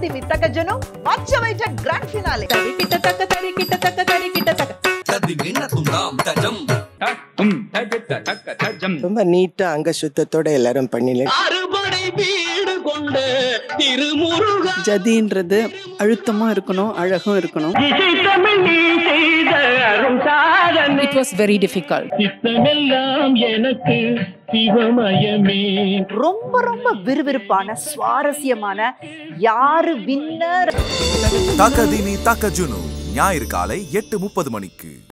ದಿಮಿ ತಕ ಜನು ಮಚ್ಚ ವೈಟ grand finale తరికిట తక్క తరికిట తక్క తరికిట తక్క tum தகிட்ட தக்க தஜம் ரொம்ப நீட்டா அங்க சுத்தத்தோட எல்லாரும் பண்ணில ஜதின்றது அழுத்தமா இருக்கணும் அழகும் இருக்கணும் இட் வாஸ் வெரி டிஃபிகல்ட் ரொம்ப ரொம்ப விறுவிறுப்பான சுவாரஸ்யமான யாரு வின்னர் தக்கதிமி தக்க ஜுனு ஞாயிறு காலை எட்டு முப்பது மணிக்கு